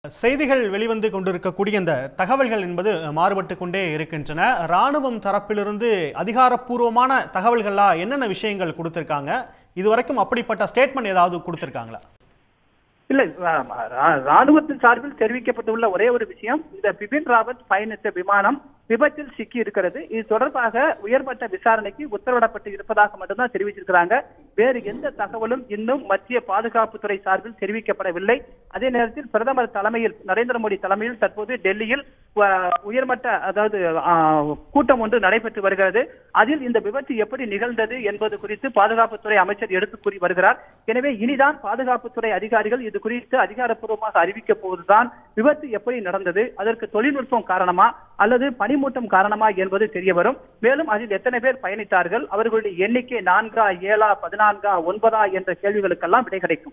செய்திகள் வெளிவந்து கொண்டிருக்கக்கூடிய இந்த தகவல்கள் என்பது மாறுபட்டு கொண்டே இருக்கின்றன ராணுவம் தரப்பிலிருந்து அதிகாரப்பூர்வமான தகவல்களா என்னென்ன விஷயங்கள் கொடுத்திருக்காங்க இதுவரைக்கும் அப்படிப்பட்ட ஸ்டேட்மெண்ட் ஏதாவது கொடுத்திருக்காங்களா இல்ல ரா- ரா- ராணுவத்தின் சார்பில் தெரிவிக்கப்பட்டுள்ள ஒரே ஒரு விஷயம் இந்த பிபின் ராவத் பயணித்த விமானம் விபத்தில் சிக்கி இருக்கிறது இது தொடர்பாக உயர்மட்ட விசாரணைக்கு உத்தரவிடப்பட்டு இருப்பதாக மட்டும்தான் தெரிவிச்சிருக்கிறாங்க வேறு எந்த தகவலும் இன்னும் மத்திய பாதுகாப்புத்துறை சார்பில் தெரிவிக்கப்படவில்லை அதே நேரத்தில் பிரதமர் தலைமையில் நரேந்திர மோடி தலைமையில் தற்போது டெல்லியில் அஹ், உயர்மட்ட அதாவது அஹ், கூட்டம் ஒன்று நடைபெற்று வருகிறது அதில் இந்த விபத்து எப்படி நிகழ்ந்தது என்பது குறித்து பாதுகாப்புத்துறை அமைச்சர் எடுத்து கூறி வருகிறார் எனவே இனிதான் பாதுகாப்புத்துறை அதிகாரிகள் இது குறித்து அதிகாரப்பூர்வமாக அறிவிக்க போவதுதான் விபத்து எப்படி நடந்தது அதற்கு தொழில்நுட்பம் காரணமா அல்லது பனிமூட்டம் காரணமா என்பது தெரிய வரும் மேலும் அதில் எத்தனை பேர் பயணித்தார்கள் அவர்களுடைய எண்ணிக்கை நான்கா ஏழா பதினான்கா ஒன்பதா என்ற கேள்விகளுக்கெல்லாம் விடை கிடைக்கும்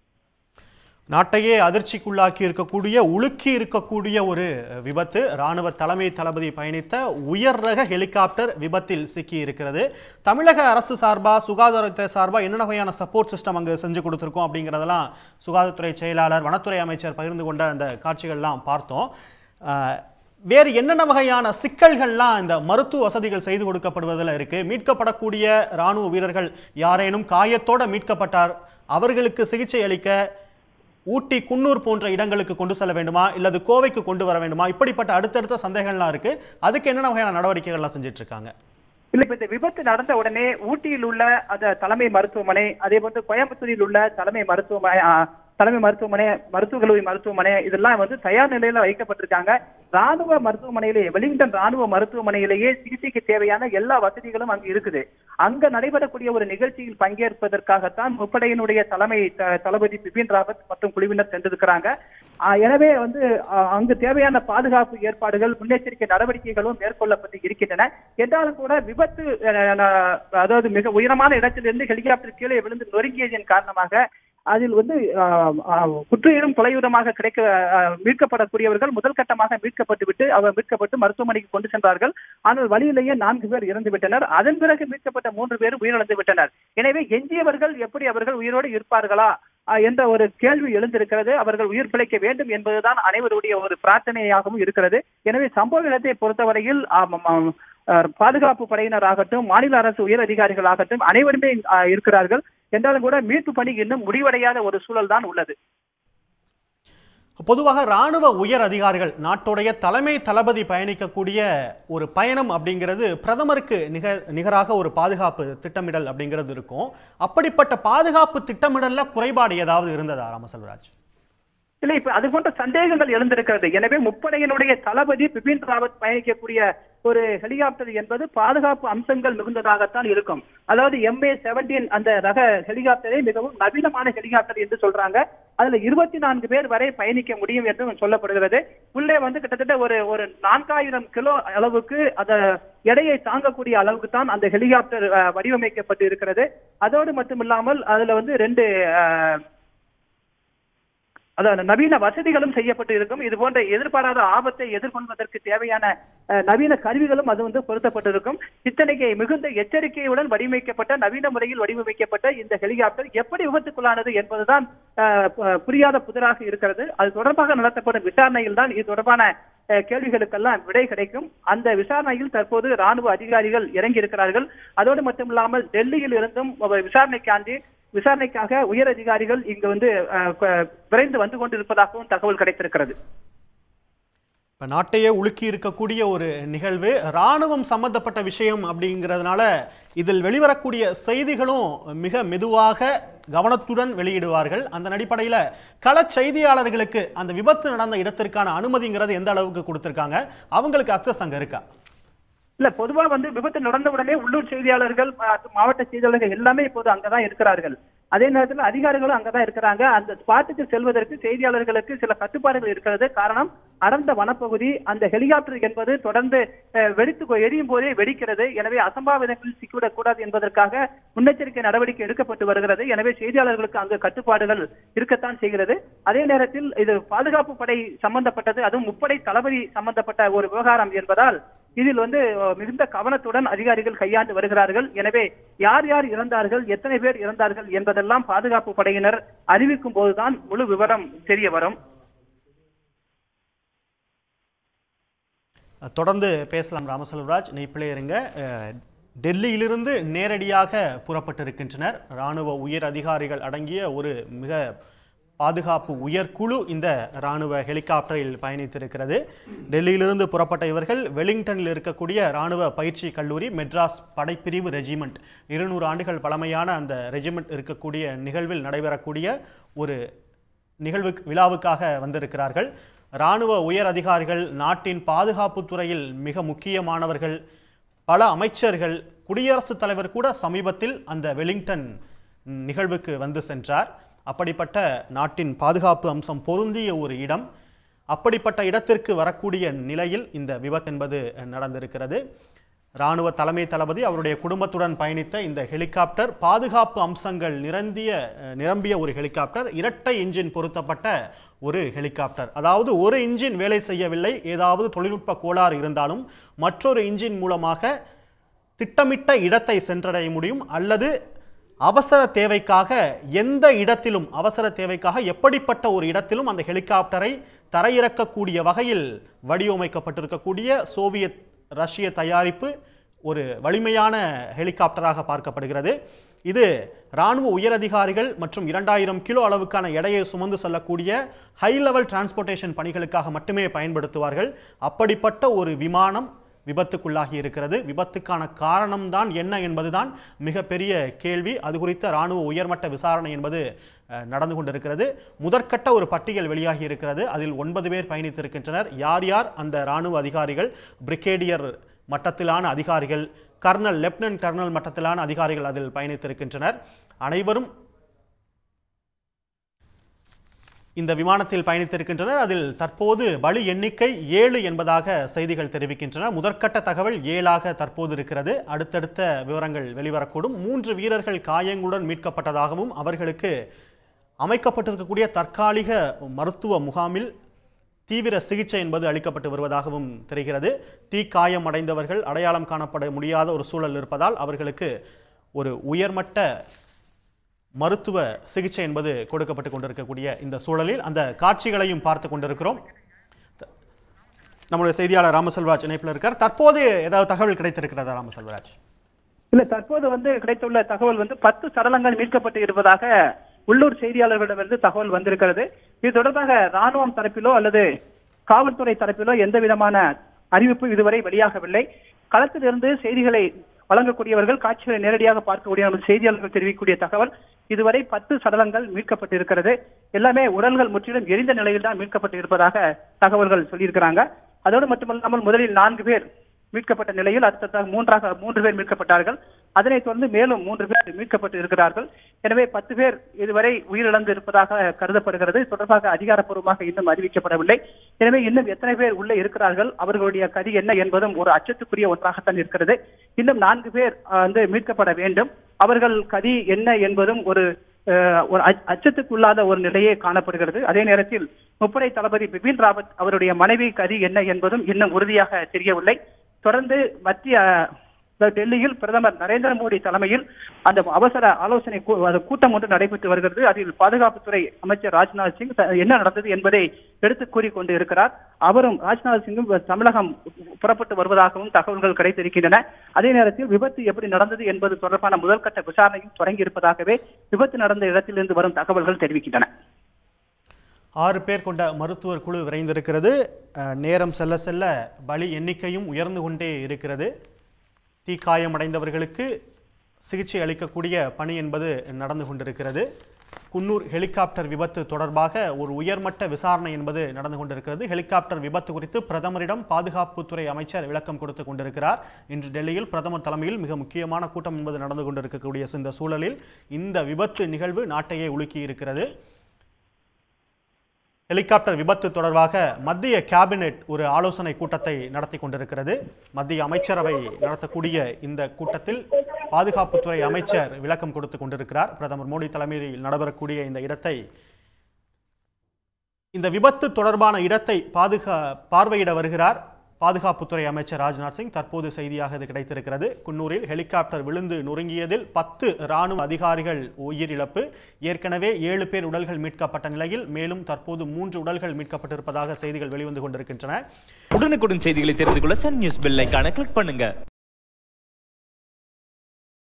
நாட்டையே அதிர்ச்சிக்குள்ளாக்கி இருக்கக்கூடிய உலுக்கி இருக்கக்கூடிய ஒரு விபத்து ராணுவ தலைமை தளபதி பயணித்த உயர் ரக ஹெலிகாப்டர் விபத்தில் சிக்கி இருக்கிறது தமிழக அரசு சார்பா சுகாதாரத்துறை சார்பா என்னென்ன வகையான சப்போர்ட் சிஸ்டம் அங்கு செஞ்சு கொடுத்துருக்கோம் அப்படிங்கிறதெல்லாம் சுகாதாரத்துறை செயலாளர் வனத்துறை அமைச்சர் பகிர்ந்து கொண்ட அந்த காட்சிகள்லாம் பார்த்தோம் அஹ், வேறு என்னென்ன வகையான சிக்கல்கள்லாம் இந்த மருத்துவ வசதிகள் செய்து கொடுக்கப்படுவதில் இருக்கு மீட்கப்படக்கூடிய ராணுவ வீரர்கள் யாரேனும் காயத்தோட மீட்கப்பட்டார் அவர்களுக்கு சிகிச்சை அளிக்க ஊட்டி குன்னூர் போன்ற இடங்களுக்கு கொண்டு செல்ல வேண்டுமா இல்லது கோவைக்கு கொண்டு வர வேண்டுமா இப்படிப்பட்ட அடுத்தடுத்த சந்தேகங்கள்லாம் இருக்கு அதுக்கு என்னென்ன வகையான நடவடிக்கைகள்லாம் செஞ்சுட்டு இருக்காங்க இல்ல இப்ப இந்த விபத்து நடந்த உடனே ஊட்டியில் உள்ள அந்த தலைமை மருத்துவமனை அதே போன்று கோயம்புத்தூரில் உள்ள தலைமை மருத்துவமனை ஆ, தலைமை மருத்துவமனை மருத்துவக் கல்லூரி மருத்துவமனை இதெல்லாம் வந்து தயார் நிலையில வைக்கப்பட்டிருக்காங்க ராணுவ மருத்துவமனையிலேயே வெலிங்டன் ராணுவ மருத்துவமனையிலேயே சிகிச்சைக்கு தேவையான எல்லா வசதிகளும் அங்கு இருக்குது அங்க நடைபெறக்கூடிய ஒரு நிகழ்ச்சியில் பங்கேற்பதற்காகத்தான் முப்படையினுடைய தலைமை த- தளபதி பிபின் ராவத் மற்றும் குழுவினர் சென்றிருக்கிறாங்க ஆ, எனவே வந்து ஆ, அங்கு தேவையான பாதுகாப்பு ஏற்பாடுகள் முன்னெச்சரிக்கை நடவடிக்கைகளும் மேற்கொள்ளப்பட்டு இருக்கின்றன என்றாலும் கூட விபத்து அஹ், ந- அதாவது மிக உயரமான இடத்திலிருந்து ஹெலிகாப்டர் கீழே விழுந்து நொறுங்கியதன் காரணமாக அதில் வந்து ஆஹ், ஆஹ், குற்றுயிரும் தொலையுரமாக கிடைக்க ஆஹ், மீட்கப்படக்கூடியவர்கள் முதல் கட்டமாக மீட்கப்பட்டு விட்டு அவர் மீட்கப்பட்டு மருத்துவமனைக்கு கொண்டு சென்றார்கள் ஆனால் வழியிலேயே நான்கு பேர் இறந்து விட்டனர் அதன் பிறகு மீட்கப்பட்ட மூன்று பேர் உயிரிழந்து விட்டனர் எனவே எஞ்சியவர்கள் எப்படி அவர்கள் உயிரோடு இருப்பார்களா ஆஹ், என்ற ஒரு கேள்வி எழுந்திருக்கிறது அவர்கள் உயிர் பிழைக்க வேண்டும் என்பதுதான் அனைவருடைய ஒரு பிரார்த்தனையாகவும் இருக்கிறது எனவே சம்பவ இடத்தை பொறுத்தவரையில் ஆம், ஆம், ஆஹ், பாதுகாப்பு படையினராகட்டும் மாநில அரசு உயர் அதிகாரிகளாகட்டும் அனைவருமே ஆஹ், இருக்கிறார்கள் என்றாலும் கூட மீட்பு பணி இன்னும் முடிவடையாத ஒரு சூழல் தான் உள்ளது பொதுவாக ராணுவ உயர் அதிகாரிகள் நாட்டுடைய தலைமை தளபதி பயணிக்கக்கூடிய ஒரு பயணம் அப்படிங்கிறது பிரதமருக்கு நிக நிகராக ஒரு பாதுகாப்பு திட்டமிடல் அப்படிங்கிறது இருக்கும் அப்படிப்பட்ட பாதுகாப்பு திட்டமிடல்ல குறைபாடு ஏதாவது இருந்ததா ராமசெல்வராஜ் இல்ல இப்ப அது போன்ற சந்தேகங்கள் எழுந்திருக்கிறது எனவே முப்படையினுடைய தளபதி பிபின் ராவத் பயணிக்கக்கூடிய ஒரு ஹெலிகாப்டர் என்பது பாதுகாப்பு அம்சங்கள் மிகுந்ததாகத்தான் இருக்கும் அதாவது எம்ஏ செவன்டீன் அந்த ரக ஹெலிகாப்டரை மிகவும் நவீனமான ஹெலிகாப்டர் என்று சொல்றாங்க அதுல இருபத்தி நான்கு பேர் வரை பயணிக்க முடியும் என்று சொல்லப்படுகிறது உள்ளே வந்து கிட்டத்தட்ட ஒரு ஒரு நான்காயிரம் கிலோ அளவுக்கு அந்த எடையை தாங்கக்கூடிய அளவுக்கு தான் அந்த ஹெலிகாப்டர் அஹ், வடிவமைக்கப்பட்டு இருக்கிறது அதோடு மட்டுமில்லாமல் அதுல வந்து ரெண்டு அஹ், அதாவது நவீன வசதிகளும் செய்யப்பட்டு இருக்கும் இது போன்ற எதிர்பாராத ஆபத்தை எதிர்கொள்வதற்கு தேவையான அஹ், நவீன கருவிகளும் அது வந்து பொருத்தப்பட்டிருக்கும் இத்தனைக்கு மிகுந்த எச்சரிக்கையுடன் வடிவமைக்கப்பட்ட நவீன முறையில் வடிவமைக்கப்பட்ட இந்த ஹெலிகாப்டர் எப்படி விபத்துக்குள்ளானது என்பதுதான் அஹ், பு- புரியாத புதிராக இருக்கிறது அது தொடர்பாக நடத்தப்படும் விசாரணையில் தான் இது தொடர்பான அஹ், கேள்விகளுக்கெல்லாம் விடை கிடைக்கும் அந்த விசாரணையில் தற்போது ராணுவ அதிகாரிகள் இறங்கி இருக்கிறார்கள் அதோடு மட்டுமில்லாமல் டெல்லியில் இருந்தும் ஒரு விசாரணைக்காண்டி விசாரணைக்காக உயர் அதிகாரிகள் இங்கு வந்து அஹ், க- விரைந்து வந்து கொண்டிருப்பதாகவும் தகவல் கிடைத்திருக்கிறது இப்ப நாட்டையே உலுக்கி இருக்கக்கூடிய ஒரு நிகழ்வு ராணுவம் சம்பந்தப்பட்ட விஷயம் அப்படிங்கிறதுனால இதில் வெளிவரக்கூடிய செய்திகளும் மிக மெதுவாக கவனத்துடன் வெளியிடுவார்கள் அந்த அடிப்படையில கள செய்தியாளர்களுக்கு அந்த விபத்து நடந்த இடத்திற்கான அனுமதிங்கிறது எந்த அளவுக்கு கொடுத்திருக்காங்க அவங்களுக்கு அக்சஸ் அங்க இருக்கா இல்ல பொதுவா வந்து விபத்து நடந்த உடனே உள்ளூர் செய்தியாளர்கள் மா- மாவட்ட செய்தியாளர்கள் எல்லாமே இப்போது அங்கதான் இருக்கிறார்கள் அதே நேரத்தில் அதிகாரிகளும் அங்கதான் இருக்கிறாங்க அந்த ஸ்பாட்டுக்கு செல்வதற்கு செய்தியாளர்களுக்கு சில கட்டுப்பாடுகள் இருக்கிறது காரணம் அடர்ந்த வனப்பகுதி அந்த ஹெலிகாப்டர் என்பது தொடர்ந்து அஹ், வெடித்து கொ- எரியும் போதே வெடிக்கிறது எனவே அசம்பாவிதங்களில் சிக்கிவிடக் கூடாது என்பதற்காக முன்னெச்சரிக்கை நடவடிக்கை எடுக்கப்பட்டு வருகிறது எனவே செய்தியாளர்களுக்கு அங்கு கட்டுப்பாடுகள் இருக்கத்தான் செய்கிறது அதே நேரத்தில் இது பாதுகாப்பு படை சம்பந்தப்பட்டது அதுவும் முப்படை தளபதி சம்பந்தப்பட்ட ஒரு விவகாரம் என்பதால் இதில் வந்து அஹ், மிகுந்த கவனத்துடன் அதிகாரிகள் கையாண்டு வருகிறார்கள் எனவே யார் யார் இறந்தார்கள் எத்தனை பேர் இறந்தார்கள் என்பதெல்லாம் பாதுகாப்பு படையினர் அறிவிக்கும் போதுதான் முழு விவரம் தெரிய வரும் தொடர்ந்து பேசலாம் ராமசெல்வராஜ் நெய்ப்பிலே இருங்க அஹ், டெல்லியிலிருந்து நேரடியாக புறப்பட்டிருக்கின்றனர் இராணுவ உயர் அதிகாரிகள் அடங்கிய ஒரு மிக பாதுகாப்பு உயர்குழு இந்த இராணுவ ஹெலிகாப்டரில் பயணித்திருக்கிறது டெல்லியிலிருந்து புறப்பட்ட இவர்கள் வெலிங்டனில் இருக்கக்கூடிய இராணுவ பயிற்சி கல்லூரி மெட்ராஸ் படைப்பிரிவு ரெஜிமெண்ட் இருநூறு ஆண்டுகள் பழமையான அந்த ரெஜிமெண்ட் இருக்கக்கூடிய நிகழ்வில் நடைபெறக்கூடிய ஒரு நிகழ்வு விழாவுக்காக வந்திருக்கிறார்கள் இராணுவ உயர் அதிகாரிகள் நாட்டின் பாதுகாப்பு துறையில் மிக முக்கியமானவர்கள் பல அமைச்சர்கள் குடியரசுத் தலைவர் கூட சமீபத்தில் அந்த வெலிங்டன் நிகழ்வுக்கு வந்து சென்றார் அப்படிப்பட்ட நாட்டின் பாதுகாப்பு அம்சம் பொருந்திய ஒரு இடம் அப்படிப்பட்ட இடத்திற்கு வரக்கூடிய நிலையில் இந்த விபத்து என்பது நடந்திருக்கிறது இராணுவ தலைமை தளபதி அவருடைய குடும்பத்துடன் பயணித்த இந்த ஹெலிகாப்டர் பாதுகாப்பு அம்சங்கள் நிரம்பிய நிரம்பிய ஒரு ஹெலிகாப்டர் இரட்டை இன்ஜின் பொருத்தப்பட்ட ஒரு ஹெலிகாப்டர் அதாவது ஒரு இன்ஜின் வேலை செய்யவில்லை ஏதாவது தொழில்நுட்ப கோளாறு இருந்தாலும் மற்றொரு இன்ஜின் மூலமாக திட்டமிட்ட இடத்தை சென்றடைய முடியும் அல்லது அவசர தேவைக்காக எந்த இடத்திலும் அவசர தேவைக்காக எப்படிப்பட்ட ஒரு இடத்திலும் அந்த ஹெலிகாப்டரை தரையிறக்கக்கூடிய வகையில் வடிவமைக்கப்பட்டிருக்கக்கூடிய சோவியத் ரஷ்ய தயாரிப்பு ஒரு வலிமையான ஹெலிகாப்டராக பார்க்கப்படுகிறது இது இராணுவ உயரதிகாரிகள் மற்றும் இரண்டாயிரம் கிலோ அளவுக்கான எடையை சுமந்து செல்லக்கூடிய ஹை லெவல் டிரான்ஸ்போர்ட்டேஷன் பணிகளுக்காக மட்டுமே பயன்படுத்துவார்கள் அப்படிப்பட்ட ஒரு விமானம் விபத்துக்குள்ளாகி இருக்கிறது விபத்துக்கான காரணம்தான் என்ன என்பதுதான் மிகப்பெரிய கேள்வி அது குறித்த இராணுவ உயர்மட்ட விசாரணை என்பது அஹ், நடந்து கொண்டிருக்கிறது முதற்கட்ட ஒரு பட்டியல் வெளியாகி இருக்கிறது அதில் ஒன்பது பேர் பயணித்திருக்கின்றனர் யார் யார் அந்த இராணுவ அதிகாரிகள் பிரிகேடியர் மட்டத்திலான அதிகாரிகள் கர்னல் லெப்டினன்ட் கர்னல் மட்டத்திலான அதிகாரிகள் அதில் பயணித்திருக்கின்றனர் அனைவரும் இந்த விமானத்தில் பயணித்திருக்கின்றனர் அதில் தற்போது பலி எண்ணிக்கை ஏழு என்பதாக செய்திகள் தெரிவிக்கின்றன முதற்கட்ட தகவல் ஏழாக தற்போது இருக்கிறது அடுத்தடுத்த விவரங்கள் வெளிவரக்கூடும் மூன்று வீரர்கள் காயங்களுடன் மீட்கப்பட்டதாகவும் அவர்களுக்கு அமைக்கப்பட்டிருக்கக்கூடிய தற்காலிக மருத்துவ முகாமில் தீவிர சிகிச்சை என்பது அளிக்கப்பட்டு வருவதாகவும் தெரிகிறது தீக்காயம் அடைந்தவர்கள் அடையாளம் காணப்பட முடியாத ஒரு சூழல் இருப்பதால் அவர்களுக்கு ஒரு உயர்மட்ட மருத்துவ சிகிச்சை என்பது கொடுக்கப்பட்டு கொண்டிருக்கக்கூடிய இந்த சூழலில் அந்த காட்சிகளையும் பார்த்து கொண்டிருக்கிறோம் த- நம்முடைய செய்தியாளர் ராமசெல்வராஜ் இணைப்பில் இருக்கார் தற்போது ஏதாவது தகவல் கிடைத்திருக்கிறதா ராமசெல்வராஜ் இல்ல தற்போது வந்து கிடைத்துள்ள தகவல் வந்து பத்து சடலங்கள் மீட்கப்பட்டு இருப்பதாக உள்ளூர் செய்தியாளர்களிடமிருந்து தகவல் வந்திருக்கிறது இது தொடர்பாக ராணுவம் தரப்பிலோ அல்லது காவல்துறை தரப்பிலோ எந்த விதமான அறிவிப்பு இதுவரை வெளியாகவில்லை களத்திலிருந்து செய்திகளை வழங்கக்கூடியவர்கள் காட்சிகளை நேரடியாக பார்க்கக்கூடிய நமது செய்தியாளர்கள் தெரிவிக்கக்கூடிய தகவல் இதுவரை பத்து சடலங்கள் மீட்கப்பட்டிருக்கிறது எல்லாமே உடல்கள் முற்றிலும் எரிந்த நிலையில் தான் மீட்கப்பட்டு இருப்பதாக தகவல்கள் சொல்லியிருக்கிறாங்க அதோடு மட்டுமல்லாமல் முதலில் நான்கு பேர் மீட்கப்பட்ட நிலையில் அடுத்ததாக மூன்றாக மூன்று பேர் மீட்கப்பட்டார்கள் அதனைத் தொடர்ந்து மேலும் மூன்று பேர் மீட்கப்பட்டு இருக்கிறார்கள் எனவே பத்து பேர் இதுவரை உயிரிழந்து இருப்பதாக கருதப்படுகிறது இது தொடர்பாக அதிகாரப்பூர்வமாக இன்னும் அறிவிக்கப்படவில்லை எனவே இன்னும் எத்தனை பேர் உள்ளே இருக்கிறார்கள் அவர்களுடைய கதி என்ன என்பதும் ஒரு அச்சத்துக்குரிய ஒன்றாகத்தான் இருக்கிறது இன்னும் நான்கு பேர் அஹ், வந்து மீட்கப்பட வேண்டும் அவர்கள் கதி என்ன என்பதும் ஒரு அஹ், ஒரு அச்ச- அச்சத்துக்குள்ளாத ஒரு நிலையே காணப்படுகிறது அதே நேரத்தில் முப்படை தளபதி பிபின் ராவத் அவருடைய மனைவி கதி என்ன என்பதும் இன்னும் உறுதியாக தெரியவில்லை தொடர்ந்து மத்திய அஹ், டெல்லியில் பிரதமர் நரேந்திர மோடி தலைமையில் அந்த அவசர ஆலோசனை கூ- அது கூட்டம் ஒன்று நடைபெற்று வருகிறது அதில் பாதுகாப்புத்துறை அமைச்சர் ராஜ்நாத் சிங் த- என்ன நடந்தது என்பதை எடுத்து கூறிக்கொண்டு இருக்கிறார் அவரும் ராஜ்நாத் சிங்கும் தமிழகம் புறப்பட்டு வருவதாகவும் தகவல்கள் கிடைத்திருக்கின்றன அதே நேரத்தில் விபத்து எப்படி நடந்தது என்பது தொடர்பான முதல்கட்ட விசாரணையும் தொடங்கி இருப்பதாகவே விபத்து நடந்த இடத்திலிருந்து வரும் தகவல்கள் தெரிவிக்கின்றன ஆறு பேர் கொண்ட மருத்துவர் குழு விரைந்திருக்கிறது அஹ், நேரம் செல்ல செல்ல பலி எண்ணிக்கையும் உயர்ந்து கொண்டே இருக்கிறது தீக்காயமடைந்தவர்களுக்கு சிகிச்சை அளிக்கக்கூடிய பணி என்பது நடந்து கொண்டிருக்கிறது குன்னூர் ஹெலிகாப்டர் விபத்து தொடர்பாக ஒரு உயர்மட்ட விசாரணை என்பது நடந்து கொண்டிருக்கிறது ஹெலிகாப்டர் விபத்து குறித்து பிரதமரிடம் பாதுகாப்புத்துறை அமைச்சர் விளக்கம் கொடுத்து கொண்டிருக்கிறார் இன்று டெல்லியில் பிரதமர் தலைமையில் மிக முக்கியமான கூட்டம் என்பது நடந்து கொண்டிருக்கக்கூடிய இந்த சூழலில் இந்த விபத்து நிகழ்வு நாட்டையே உலுக்கி இருக்கிறது ஹெலிகாப்டர் விபத்து தொடர்பாக மத்திய கேபினெட் ஒரு ஆலோசனை கூட்டத்தை நடத்தி கொண்டிருக்கிறது மத்திய அமைச்சரவை நடத்தக்கூடிய இந்த கூட்டத்தில் பாதுகாப்புத்துறை அமைச்சர் விளக்கம் கொடுத்து கொண்டிருக்கிறார் பிரதமர் மோடி தலைமையில் நடைபெறக்கூடிய இந்த இடத்தை இந்த விபத்து தொடர்பான இடத்தை பாதுகா பார்வையிட வருகிறார் பாதுகாப்புத்துறை அமைச்சர் ராஜ்நாத் சிங் தற்போது செய்தியாக இது கிடைத்திருக்கிறது குன்னூரில் ஹெலிகாப்டர் விழுந்து நொறுங்கியதில் பத்து ராணுவ அதிகாரிகள் உயிரிழப்பு ஏற்கனவே ஏழு பேர் உடல்கள் மீட்கப்பட்ட நிலையில் மேலும் தற்போது மூன்று உடல்கள் மீட்கப்பட்டிருப்பதாக செய்திகள் வெளிவந்து கொண்டிருக்கின்றன உடனுக்குடன் செய்திகளை தெரிந்து கொள்ள சன் நியூஸ் பெல் ஐகானை கிளிக் பண்ணுங்க